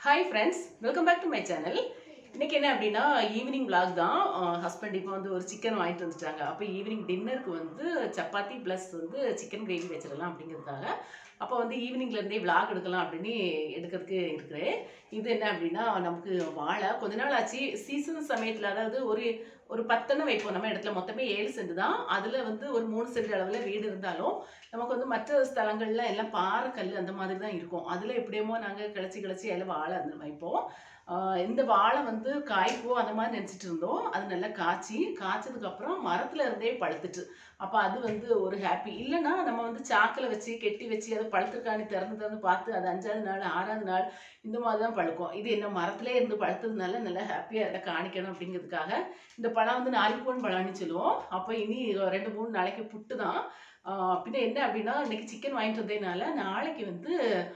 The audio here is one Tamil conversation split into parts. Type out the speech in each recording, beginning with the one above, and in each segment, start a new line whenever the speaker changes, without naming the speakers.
hi friends welcome back to my channel இன்னைக்கு என்ன அப்படின்னா ஈவினிங் vlog தான் ஹஸ்பண்ட் இப்போ வந்து ஒரு சிக்கன் வாங்கிட்டு வந்துட்டாங்க அப்போ ஈவினிங் டின்னருக்கு வந்து சப்பாத்தி ப்ளஸ் வந்து சிக்கன் கிரேவி வச்சிடலாம் அப்படிங்கிறதுக்காக அப்போ வந்து ஈவினிங்லேருந்தே vlog எடுக்கலாம் அப்படின்னு எடுக்கிறதுக்கு இருக்கிறேன் இது என்ன அப்படின்னா நமக்கு வாழை கொஞ்ச நாள் ஆச்சு சீசன் சமயத்தில் அதாவது ஒரு ஒரு பத்தனை வைப்போம் நம்ம இடத்துல மொத்தமே ஏழு சென்ட் தான் அதில் வந்து ஒரு மூணு சென்ட் அளவில் வீடு இருந்தாலும் நமக்கு வந்து மற்ற ஸ்தலங்கள்ல எல்லாம் பாறை கல் அந்த மாதிரி தான் இருக்கும் அதில் எப்படியுமோ நாங்கள் கிளச்சி கிளச்சி எல்லாம் வாழை அந்த வைப்போம் ஆஹ் இந்த வாழை வந்து காய்க்கும் அந்த மாதிரி நினச்சிட்டு இருந்தோம் அது நல்லா காய்ச்சி காய்ச்சதுக்கப்புறம் மரத்துல இருந்தே பழுத்துட்டு அப்போ அது வந்து ஒரு ஹாப்பி இல்லைன்னா நம்ம வந்து சாக்கில் வச்சு கெட்டி வச்சு அதை பழுத்துருக்கான்னு திறந்து திறந்து பார்த்து அது அஞ்சாவது நாள் ஆறாவது நாள் இந்த மாதிரி தான் பழுக்கும் இது என்ன மரத்திலே இருந்து பழுத்ததுனால நல்லா ஹாப்பியாக அதை காணிக்கணும் அப்படிங்கிறதுக்காக இந்த பழம் வந்து நாலிப்பூன் பழம்னு சொல்லுவோம் அப்போ இனி ரெண்டு மூணு நாளைக்கு புட்டு தான் ஆஹ் பின்ன என்ன அப்படின்னா இன்னைக்கு சிக்கன் வாங்கிட்டு வந்ததுனால நாளைக்கு வந்து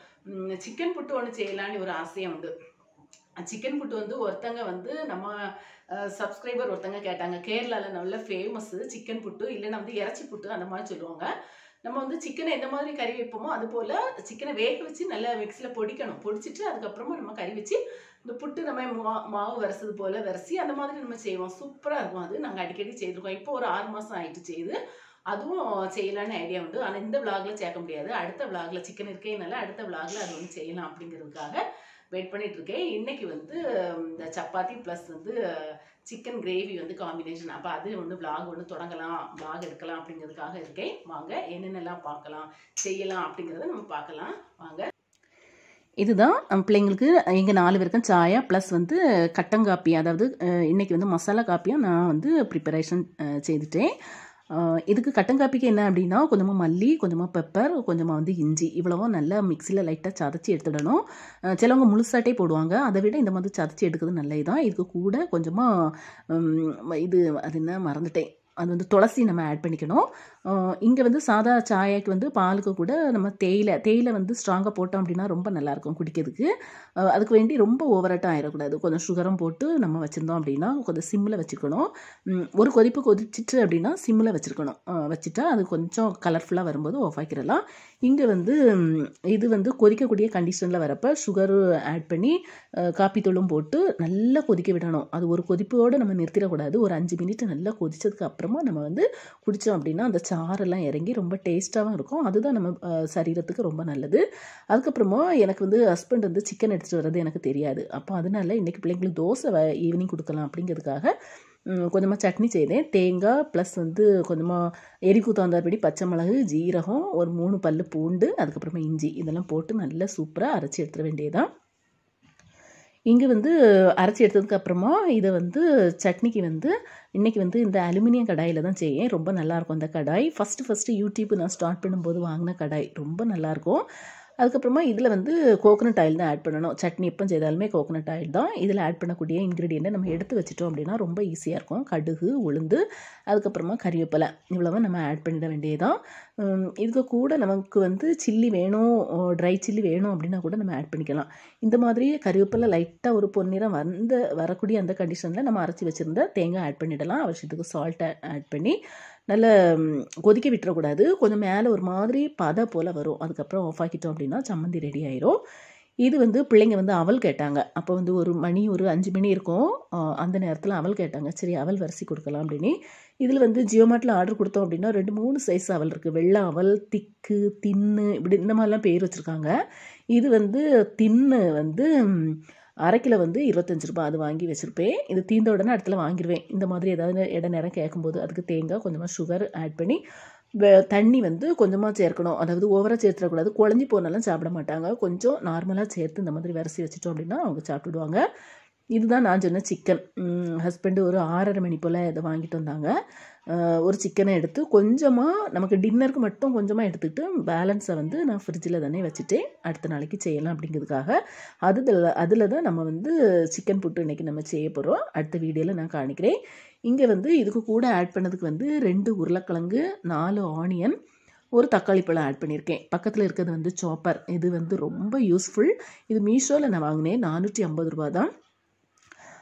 சிக்கன் புட்டு ஒன்று செய்யலான்னு ஒரு ஆசையம் உண்டு சிக்கன் புட்டு வந்து ஒருத்தங்க வந்து நம்ம சப்ஸ்கிரைபர் ஒருத்தங்க கேட்டாங்க கேரளாவில் நல்ல ஃபேமஸ்ஸு சிக்கன் புட்டு இல்லைன்னா வந்து இறைச்சி புட்டு அந்த மாதிரி சொல்லுவாங்க நம்ம வந்து சிக்கனை எந்த மாதிரி கறி வைப்போமோ அது போல் சிக்கனை வேக வச்சு நல்லா மிக்ஸியில் பொடிக்கணும் பொடிச்சிட்டு அதுக்கப்புறமா நம்ம கறி வச்சு இந்த புட்டு நம்ம மா மாவு வரைசது போல் வரைச்சி அந்த மாதிரி நம்ம செய்வோம் சூப்பராக இருக்கும் அது நாங்கள் அடிக்கடி செய்திருக்கோம் இப்போ ஒரு ஆறு மாதம் ஆயிட்டு செய்து அதுவும் செய்யலான்னு ஐடியா உண்டு ஆனால் இந்த விளாகில் சேர்க்க முடியாது அடுத்த விளாகில் சிக்கன் இருக்கேனால அடுத்த விளாகில் அது வந்து செய்யலாம் அப்படிங்கிறதுக்காக வெயிட் பண்ணிட்டு இருக்கேன் இன்னைக்கு வந்து இந்த சப்பாத்தி ப்ளஸ் வந்து சிக்கன் கிரேவி வந்து காம்பினேஷன் அப்போ அது ஒன்று vlog ஒன்று தொடங்கலாம் vlog எடுக்கலாம் அப்படிங்கிறதுக்காக இருக்கேன் வாங்க என்னென்னலாம் பார்க்கலாம் செய்யலாம் அப்படிங்கிறத நம்ம பார்க்கலாம் வாங்க இதுதான் நம்ம பிள்ளைங்களுக்கு எங்கள் நாலு பேருக்கும் சாயா ப்ளஸ் வந்து கட்டங்காப்பி அதாவது அஹ், இன்னைக்கு வந்து மசாலா காப்பியும் நான் வந்து ப்ரிப்பரேஷன் செய்துட்டேன் அஹ், இதுக்கு கட்டங்காப்பிக்கு என்ன அப்படின்னா கொஞ்சமாக மல்லி கொஞ்சமாக பெப்பர் கொஞ்சமாக வந்து இஞ்சி இவ்வளவும் நல்லா மிக்சியில் லைட்டாக சதைச்சி எடுத்துடணும் அஹ், சிலவங்க முழுசாட்டே போடுவாங்க அதை விட இந்த மாதிரி சதைச்சி எடுக்கிறது நல்லது தான் இதுக்கு கூட கொஞ்சமாக இது அது என்ன மறந்துட்டேன் அது வந்து துளசி நம்ம ஆட் பண்ணிக்கணும் இங்கே வந்து சாதா சாயாக்கு வந்து பாலுக்கு கூட நம்ம தேயிலை தேயிலை வந்து ஸ்ட்ராங்காக போட்டோம் அப்படின்னா ரொம்ப நல்லாயிருக்கும் குடிக்கிறதுக்கு அஹ் அதுக்கு வேண்டி ரொம்ப ஓவராட்டம் ஆயிடக்கூடாது கொஞ்சம் சுகரும் போட்டு நம்ம வச்சுருந்தோம் அப்படின்னா கொஞ்சம் சிம்மில் வச்சுக்கணும் உம், ஒரு கொதிப்பு கொதிச்சிட்டு அப்படின்னா சிம்மில் வச்சுருக்கணும் வச்சுட்டா அது கொஞ்சம் கலர்ஃபுல்லாக வரும்போது ஆஃப் ஆக்கிடலாம் இங்கே வந்து உம், இது வந்து கொதிக்கக்கூடிய கண்டிஷனில் வரப்போ சுகரு ஆட் பண்ணி அஹ், காப்பி தூளும் போட்டு நல்லா கொதிக்க விடணும் அது ஒரு கொதிப்போடு நம்ம நிறுத்திடக்கூடாது ஒரு அஞ்சு மினிட் நல்லா கொதிச்சதுக்கு அப்புறமா நம்ம வந்து குடித்தோம் அப்படின்னா அந்த சாரெல்லாம் இறங்கி ரொம்ப டேஸ்ட்டாகவும் இருக்கும் அதுதான் நம்ம அஹ், சரீரத்துக்கு ரொம்ப நல்லது அதுக்கப்புறமா எனக்கு வந்து ஹஸ்பண்ட் வந்து சிக்கன் எடுத்துகிட்டு வர்றது எனக்கு தெரியாது அப்போ அதனால இன்றைக்கி பிள்ளைங்களுக்கு தோசை ஈவினிங் கொடுக்கலாம் அப்படிங்கிறதுக்காக ம், கொஞ்சமாக சட்னி செய்தேன் தேங்காய் ப்ளஸ் வந்து கொஞ்சமாக எரிக்கு தகுந்தாற்படி பச்சை மிளகு ஜீரகம் ஒரு மூணு பல்லு பூண்டு அதுக்கப்புறமா இஞ்சி இதெல்லாம் போட்டு நல்லா சூப்பராக அரைச்சி எடுத்துட வேண்டியதுதான் இங்கே வந்து அரைச்சி எடுத்ததுக்கு அப்புறமா இதை வந்து சட்னிக்கு வந்து இன்றைக்கி வந்து இந்த அலுமினியம் கடாயில் தான் செய்யேன் ரொம்ப நல்லாயிருக்கும் அந்த கடாய் ஃபஸ்ட்டு ஃபஸ்ட்டு யூடியூப் நான் ஸ்டார்ட் பண்ணும்போது வாங்கின கடாய் ரொம்ப நல்லாயிருக்கும் அதுக்கப்புறமா இதில் வந்து கோகனட் ஆயில் தான் ஆட் பண்ணணும் சட்னி எப்போ செய்தாலுமே கோகனட் ஆயில் தான் இதில் ஆட் பண்ணக்கூடிய இன்க்ரீடியண்ட்டை நம்ம எடுத்து வச்சிட்டோம் அப்படின்னா ரொம்ப ஈஸியாக இருக்கும் கடுகு உளுந்து அதுக்கப்புறமா கறிவேப்பிலை இவ்வளவு நம்ம ஆட் பண்ணிட வேண்டியதுதான் உம், இதுக்கு கூட நமக்கு வந்து சில்லி வேணும் ட்ரை சில்லி வேணும் அப்படின்னா கூட நம்ம ஆட் பண்ணிக்கலாம் இந்த மாதிரி கறிவேப்பிலை லைட்டாக ஒரு பொன்னிறம் வந்த வரக்கூடிய அந்த கண்டிஷனில் நம்ம அரைச்சி வச்சுருந்த தேங்காய் ஆட் பண்ணிடலாம் அவசியத்துக்கு சால்ட்டை ஆட் பண்ணி நல்ல ம், கொதிக்க விட்டுறக்கூடாது கொஞ்சம் மேலே ஒரு மாதிரி பதை போல் வரும் அதுக்கப்புறம் ஆஃப் ஆக்கிட்டோம் அப்படின்னா சம்மந்தி ரெடி ஆயிரும் இது வந்து பிள்ளைங்க வந்து அவல் கேட்டாங்க அப்போ வந்து ஒரு மணி ஒரு அஞ்சு மணி இருக்கும் ஆஹ் அந்த நேரத்தில் அவல் கேட்டாங்க சரி அவல் வரிசை கொடுக்கலாம் அப்படின்னு இதில் வந்து ஜியோமார்ட்டில் ஆர்டர் கொடுத்தோம் அப்படின்னா ரெண்டு மூணு சைஸ் அவல் இருக்குது வெள்ளை அவல் திக்கு தின்னு இப்படி இந்த மாதிரிலாம் பேர் வச்சுருக்காங்க இது வந்து தின்னு வந்து ம், அரை கிலோ வந்து இருபத்தஞ்சு ரூபாய் அது வாங்கி வச்சுருப்பேன் இது தீர்ந்த உடனே இடத்துல வாங்கிடுவேன் இந்த மாதிரி ஏதாவது இட நேரம் கேட்கும்போது அதுக்கு தேங்காய் கொஞ்சமாக சுகர் ஆட் பண்ணி வெ- தண்ணி வந்து கொஞ்சமாக சேர்க்கணும் அதாவது ஓவராக சேர்த்துடக்கூடாது குழஞ்சி போனாலும் சாப்பிட மாட்டாங்க கொஞ்சம் நார்மலாக சேர்த்து இந்த மாதிரி வரிசை வச்சுட்டோம் அப்படின்னா அவங்க சாப்பிட்டுடுவாங்க இதுதான் நான் சொன்ன சிக்கன் ஹஸ்பண்டு ஒரு ஆறரை மணி போல் இதை வாங்கிட்டு வந்தாங்க அஹ் ஒரு சிக்கனை எடுத்து கொஞ்சமாக நமக்கு டின்னருக்கு மட்டும் கொஞ்சமாக எடுத்துக்கிட்டு பேலன்ஸை வந்து நான் ஃப்ரிட்ஜில் தானே வச்சுட்டேன் அடுத்த நாளைக்கு செய்யலாம் அப்படிங்கிறதுக்காக அதில் அதில் தான் நம்ம வந்து சிக்கன் புட்டு இன்றைக்கி நம்ம செய்ய போகிறோம் அடுத்த வீடியோவில் நான் காணிக்கிறேன் இங்கே வந்து இதுக்கு கூட ஆட் பண்ணதுக்கு வந்து ரெண்டு உருளைக்கிழங்கு நாலு ஆனியன் ஒரு தக்காளி பழம் ஆட் பண்ணியிருக்கேன் பக்கத்தில் இருக்கிறது வந்து சாப்பர் இது வந்து ரொம்ப யூஸ்ஃபுல் இது மீஷோவில் நான் வாங்கினேன் நானூற்றி ஐம்பது ரூபா தான்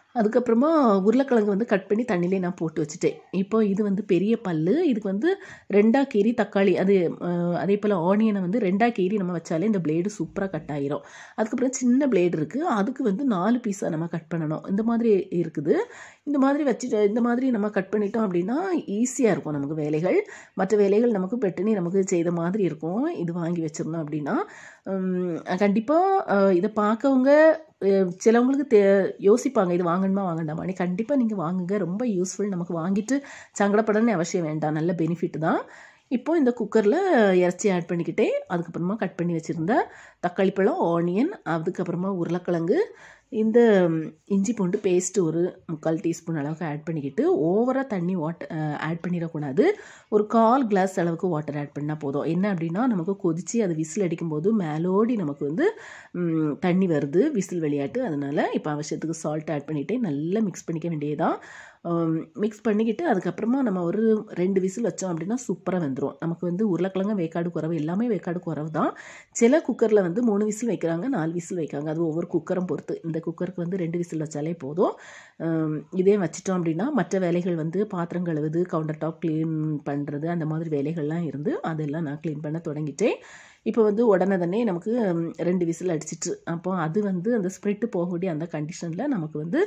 அதுக்கப்புறமா உருளைக்கிழங்கு வந்து கட் பண்ணி தண்ணியிலே நான் போட்டு வச்சுட்டேன் இப்போ இது வந்து பெரிய பல்லு இதுக்கு வந்து ரெண்டா கீரி தக்காளி அது அஹ், அதே போல் ஆனியனை வந்து ரெண்டா கீரி நம்ம வச்சாலே இந்த பிளேடு சூப்பராக கட் ஆயிரும் அதுக்கப்புறம் சின்ன பிளேடு இருக்குது அதுக்கு வந்து நாலு பீஸாக நம்ம கட் பண்ணணும் இந்த மாதிரி இருக்குது இந்த மாதிரி வச்சுட்டு இந்த மாதிரி நம்ம கட் பண்ணிட்டோம் அப்படின்னா ஈஸியாக இருக்கும் நமக்கு வேலைகள் மற்ற வேலைகள் நமக்கு பெட்டனி நமக்கு செய்த மாதிரி இருக்கும் இது வாங்கி வச்சிருந்தோம் அப்படின்னா கண்டிப்பாக இதை பார்க்கவங்க அஹ், சிலவங்களுக்கு தே யோசிப்பாங்க இது வாங்கணுமா வாங்கண்டாமான்னு கண்டிப்பாக நீங்கள் வாங்குங்க ரொம்ப யூஸ்ஃபுல் நமக்கு வாங்கிட்டு சங்கடப்படணும்னு அவசியம் வேண்டாம் நல்ல பெனிஃபிட் தான் இப்போ இந்த குக்கரில் இறைச்சி ஆட் பண்ணிக்கிட்டே அதுக்கப்புறமா கட் பண்ணி வச்சுருந்த தக்காளி பழம் ஆனியன் அதுக்கப்புறமா உருளைக்கிழங்கு இந்த ம், இஞ்சி பூண்டு பேஸ்ட்டு ஒரு முக்கால் டீஸ்பூன் அளவுக்கு ஆட் பண்ணிக்கிட்டு ஓவராக தண்ணி வாட்டர் ஆட் பண்ணிடக்கூடாது ஒரு கால் கிளாஸ் அளவுக்கு வாட்டர் ஆட் பண்ணால் போதும் என்ன அப்படின்னா நமக்கு கொதித்து அது விசில் அடிக்கும்போது மேலோடி நமக்கு வந்து ம், தண்ணி வருது விசில் விளையாட்டு அதனால் இப்போ அவசியத்துக்கு சால்ட் ஆட் பண்ணிவிட்டு நல்லா மிக்ஸ் பண்ணிக்க வேண்டியதான் மிக்ஸ் பண்ணிக்கிட்டு அதுக்கப்புறமா நம்ம ஒரு ரெண்டு விசில் வச்சோம் அப்படின்னா சூப்பராக வெந்துடும் நமக்கு வந்து உருளைக்கிழங்கு வேக்காடு குறவு எல்லாமே வேக்காடு குறவு தான் சில குக்கரில் வந்து மூணு விசில் வைக்கிறாங்க நாலு விசில் வைக்காங்க அது ஒவ்வொரு குக்கரும் பொறுத்து இந்த குக்கருக்கு வந்து ரெண்டு விசில் வச்சாலே போதும் ஹம், இதே வச்சிட்டோம் அப்படின்னா மற்ற வேலைகள் வந்து பாத்திரம் கழுவுது கவுண்டர் டாப் க்ளீன் பண்ணுறது அந்த மாதிரி வேலைகள்லாம் இருந்து அதெல்லாம் நான் க்ளீன் பண்ண தொடங்கிட்டேன் இப்போ வந்து உடனே தானே நமக்கு ஹம், ரெண்டு விசில் அடிச்சிட்டு அப்போ அது வந்து அந்த ஸ்ப்ரிட்டு போகக்கூடிய அந்த கண்டிஷனில் நமக்கு வந்து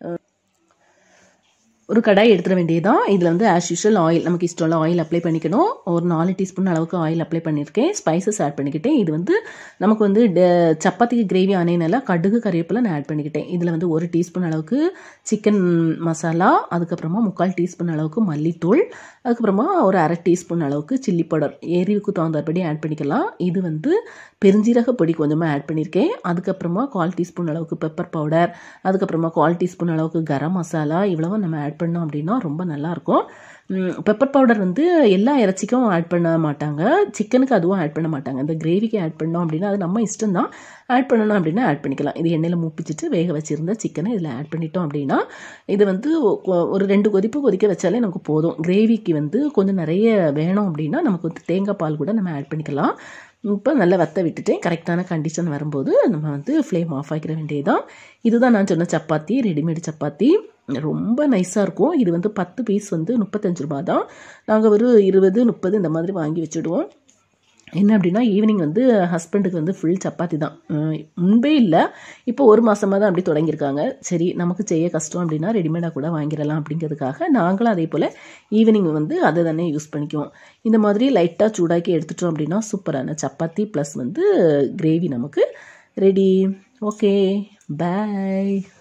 ஒரு கடாய் எடுத்துட வேண்டியதான் இதில் வந்து ஆஸ் யூஷுவல் ஆயில் நமக்கு இஷ்டம்ல ஆயில் அப்ளை பண்ணிக்கணும் ஒரு நாலு டீஸ்பூன் அளவுக்கு ஆயில் அப்ளை பண்ணியிருக்கேன் ஸ்பைசஸ் ஆட் பண்ணிக்கிட்டேன் இது வந்து நமக்கு வந்து ட- சப்பாத்திக்கு கிரேவி ஆனேனால கடுகு கறிவேப்பிலை நான் ஆட் பண்ணிக்கிட்டேன் இதில் வந்து ஒரு டீஸ்பூன் அளவுக்கு சிக்கன் மசாலா அதுக்கப்புறமா முக்கால் டீஸ்பூன் அளவுக்கு மல்லித்தூள் அதுக்கப்புறமா ஒரு அரை டீஸ்பூன் அளவுக்கு சில்லி பவுடர் எரிவுக்கு தகுந்தபடி ஆட் பண்ணிக்கலாம் இது வந்து பெருஞ்சீரக பொடி கொஞ்சமாக ஆட் பண்ணியிருக்கேன் அதுக்கப்புறமா கால் டீஸ்பூன் அளவுக்கு பெப்பர் பவுடர் அதுக்கப்புறமா கால் டீஸ்பூன் அளவுக்கு கரம் மசாலா இவ்வளவு நம்ம ஆட் பண்ணோம் அப்படின்னா ரொம்ப நல்லாயிருக்கும் பெப்பர் பவுடர் வந்து எல்லா இறைச்சிக்கும் ஆட் பண்ண மாட்டாங்க சிக்கனுக்கு அதுவும் ஆட் பண்ண மாட்டாங்க இந்த கிரேவிக்கு ஆட் பண்ணோம் அப்படின்னா அது நம்ம இஷ்டம் தான் ஆட் பண்ணணும் அப்படின்னா ஆட் பண்ணிக்கலாம் இது எண்ணெயில் மூப்பிச்சிட்டு வேக வச்சிருந்த சிக்கனை இதில் ஆட் பண்ணிட்டோம் அப்படின்னா இது வந்து ஒ- ஒரு ரெண்டு கொதிப்பு கொதிக்க வச்சாலே நமக்கு போதும் கிரேவிக்கு வந்து கொஞ்சம் நிறைய வேணும் அப்படின்னா நமக்கு வந்து தேங்காய் பால் கூட நம்ம ஆட் பண்ணிக்கலாம் இப்போ நல்லா வத்த விட்டுட்டேன் கரெக்டான கண்டிஷன் வரும்போது நம்ம வந்து ஃப்ளேம் ஆஃப் ஆக்கிற வேண்டியதுதான் இதுதான் நான் சொன்ன சப்பாத்தி ரெடிமேட் சப்பாத்தி ரொம்ப நைஸாக இருக்கும் இது வந்து பத்து பீஸ் வந்து முப்பத்தஞ்சு ரூபா தான் நாங்கள் ஒரு இருபது முப்பது இந்த மாதிரி வாங்கி வச்சுடுவோம் என்ன அப்படின்னா ஈவினிங் வந்து ஹஸ்பண்டுக்கு வந்து ஃபுல் சப்பாத்தி தான் அஹ் முன்பே இல்லை இப்போ ஒரு மாசமா தான் அப்படி தொடங்கியிருக்காங்க சரி நமக்கு செய்ய கஷ்டம் அப்படின்னா ரெடிமேடாக கூட வாங்கிடலாம் அப்படிங்கிறதுக்காக நாங்களும் அதே போல் ஈவினிங் வந்து அதை தானே யூஸ் பண்ணிக்குவோம் இந்த மாதிரி லைட்டாக சூடாக்கி எடுத்துட்டோம் அப்படின்னா சூப்பரான சப்பாத்தி ப்ளஸ் வந்து கிரேவி நமக்கு ரெடி ஓகே பாய்